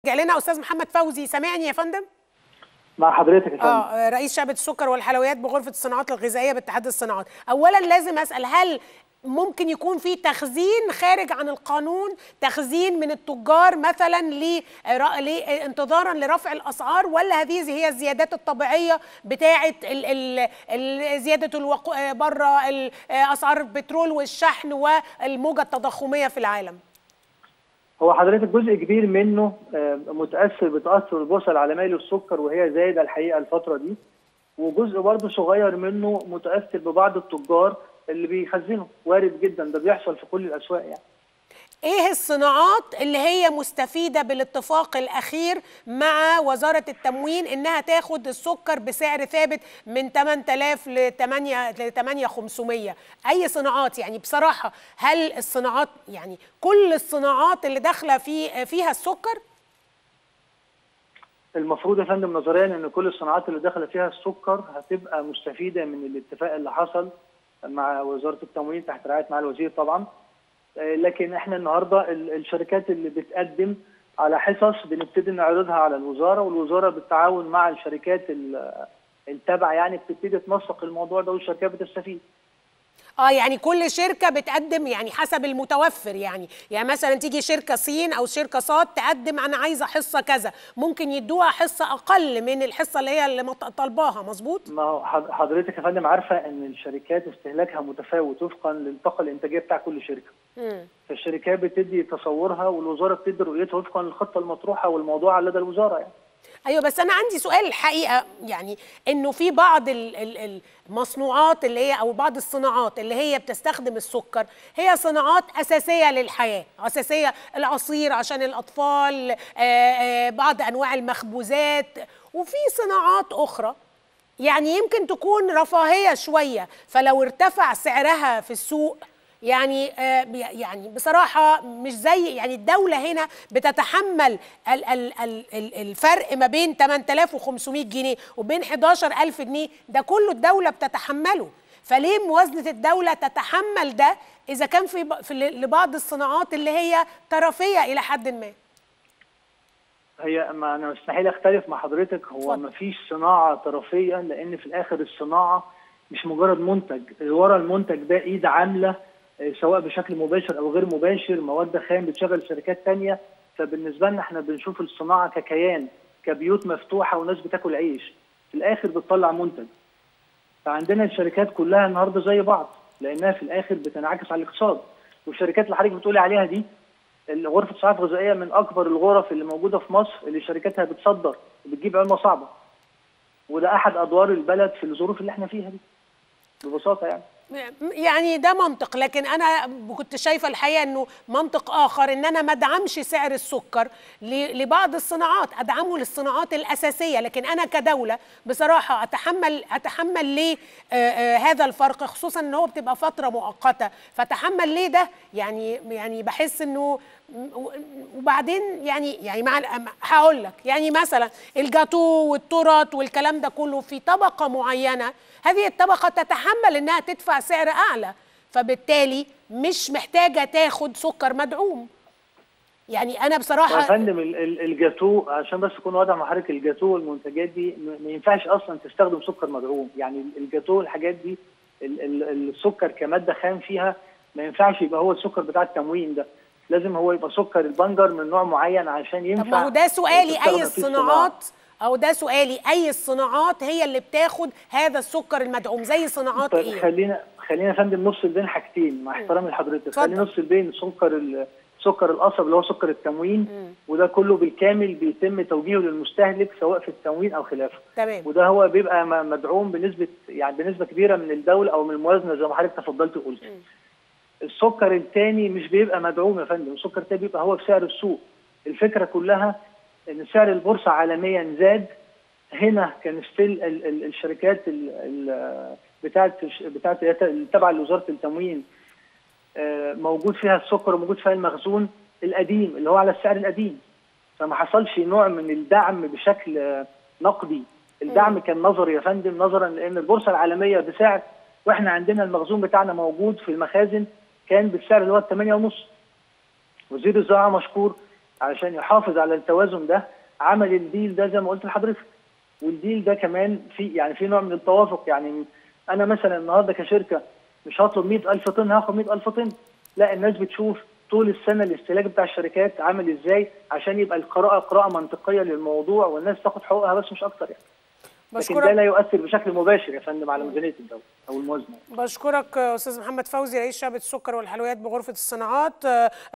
جاء لنا استاذ محمد فوزي سامعني يا فندم مع حضرتك يا فندم اه رئيس شعبة السكر والحلويات بغرفة الصناعات الغذائية باتحاد الصناعات اولا لازم اسال هل ممكن يكون في تخزين خارج عن القانون تخزين من التجار مثلا ل انتظارا لرفع الاسعار ولا هذه هي الزيادات الطبيعيه بتاعه ال ال ال زياده الوقو بره اسعار البترول والشحن والموجه التضخميه في العالم هو حضرتك جزء كبير منه متاثر بتاثر البورصه العالميه للسكر وهي زايده الحقيقه الفتره دي وجزء برضه صغير منه متاثر ببعض التجار اللي بيخزنوا وارد جدا ده بيحصل في كل الاسواق يعني ايه الصناعات اللي هي مستفيده بالاتفاق الاخير مع وزاره التموين انها تاخد السكر بسعر ثابت من 8000 ل 8 ل 8500 اي صناعات يعني بصراحه هل الصناعات يعني كل الصناعات اللي داخله في فيها السكر المفروض يا فندم نظريا ان كل الصناعات اللي داخله فيها السكر هتبقى مستفيده من الاتفاق اللي حصل مع وزاره التموين تحت رعايه مع الوزير طبعا لكن احنا النهارده الشركات اللي بتقدم على حصص بنبتدي نعرضها على الوزاره والوزاره بالتعاون مع الشركات التابعه يعني بتبتدي تنسق الموضوع ده والشركات بتستفيد. اه يعني كل شركه بتقدم يعني حسب المتوفر يعني يعني مثلا تيجي شركه صين او شركه صاد تقدم انا عايزه حصه كذا ممكن يدوها حصه اقل من الحصه اللي هي اللي طالباها مظبوط ما هو حضرتك يا فندم عارفه ان الشركات استهلاكها متفاوت وفقا للطاقه الانتاجيه بتاع كل شركه مم. فالشركات بتدي تصورها والوزاره بتدي رؤيتها وفقا للخطه المطروحه والموضوع لدى الوزاره يعني ايوه بس انا عندي سؤال الحقيقه يعني انه في بعض المصنوعات اللي هي او بعض الصناعات اللي هي بتستخدم السكر هي صناعات اساسيه للحياه اساسيه العصير عشان الاطفال بعض انواع المخبوزات وفي صناعات اخرى يعني يمكن تكون رفاهيه شويه فلو ارتفع سعرها في السوق يعني يعني بصراحة مش زي يعني الدولة هنا بتتحمل ال ال ال الفرق ما بين 8500 جنيه وبين 11000 جنيه ده كله الدولة بتتحمله فليه موازنة الدولة تتحمل ده إذا كان في, في لبعض الصناعات اللي هي طرفية إلى حد ما هي ما أنا مستحيل أختلف مع حضرتك هو ما فيش صناعة طرفية لأن في الآخر الصناعة مش مجرد منتج ورا المنتج ده إيد عاملة سواء بشكل مباشر او غير مباشر مواد خام بتشغل شركات تانية فبالنسبه لنا احنا بنشوف الصناعه ككيان كبيوت مفتوحه وناس بتاكل عيش في الاخر بتطلع منتج فعندنا الشركات كلها النهارده زي بعض لانها في الاخر بتنعكس على الاقتصاد والشركات اللي حضرتك بتقولي عليها دي غرفه الصناعات الغذائيه من اكبر الغرف اللي موجوده في مصر اللي شركاتها بتصدر وبتجيب عمله صعبه وده احد ادوار البلد في الظروف اللي احنا فيها دي ببساطه يعني يعني ده منطق لكن انا كنت شايفه الحقيقه انه منطق اخر ان انا ما ادعمش سعر السكر لبعض الصناعات ادعمه للصناعات الاساسيه لكن انا كدوله بصراحه اتحمل اتحمل ليه آآ آآ هذا الفرق خصوصا ان هو بتبقى فتره مؤقته فاتحمل ليه ده يعني يعني بحس انه وبعدين يعني يعني مع هقول لك يعني مثلا الجاتو والتورت والكلام ده كله في طبقه معينه هذه الطبقه تتحمل انها تدفع سعر اعلى فبالتالي مش محتاجه تاخد سكر مدعوم يعني انا بصراحه يا فندم الجاتو عشان بس اكون واضح مع حضرتك الجاتو والمنتجات دي ما ينفعش اصلا تستخدم سكر مدعوم يعني الجاتو الحاجات دي السكر كماده خام فيها ما ينفعش يبقى هو السكر بتاع التموين ده لازم هو يبقى سكر البنجر من نوع معين عشان ينفع طب ما هو ده سؤالي اي الصناعات او ده سؤالي اي الصناعات هي اللي بتاخد هذا السكر المدعوم زي صناعات طيب ايه خلينا خلينا يا فندم نفصل بين حاجتين مع احترامي لحضرتك خلينا نفصل بين سكر سكر القصب اللي هو سكر التموين مم. وده كله بالكامل بيتم توجيهه للمستهلك سواء في التموين او خلافه تمام وده هو بيبقى مدعوم بنسبه يعني بنسبه كبيره من الدوله او من الموازنه زي ما حضرتك تفضلت وقلت السكر الثاني مش بيبقى مدعوم يا فندم السكر الثاني بيبقى هو بسعر السوق الفكره كلها ان سعر البورصه عالميا زاد هنا كان ستيل الشركات بتاعت بتاعت تبع لوزاره التموين موجود فيها السكر وموجود فيها المخزون القديم اللي هو على السعر القديم فما حصلش نوع من الدعم بشكل نقدي الدعم كان نظري يا فندم نظرا لان البورصه العالميه بسعر واحنا عندنا المخزون بتاعنا موجود في المخازن كان بالسعر اللي هو 8 ونص وزير الزراعه مشكور علشان يحافظ على التوازن ده عمل الديل ده زي ما قلت لحضرتك والديل ده كمان في يعني في نوع من التوافق يعني انا مثلا النهارده كشركه مش هطلب 100000 طن هاخد 100000 طن لا الناس بتشوف طول السنه الاستهلاك بتاع الشركات عامل ازاي عشان يبقى القراءه قراءه منطقيه للموضوع والناس تاخد حقوقها بس مش اكتر يعني لكن ده لا يؤثر بشكل مباشر يا فندم على ميزانيه الدوله او الموازنه بشكرك استاذ محمد فوزي رئيس شعبه السكر والحلويات بغرفه الصناعات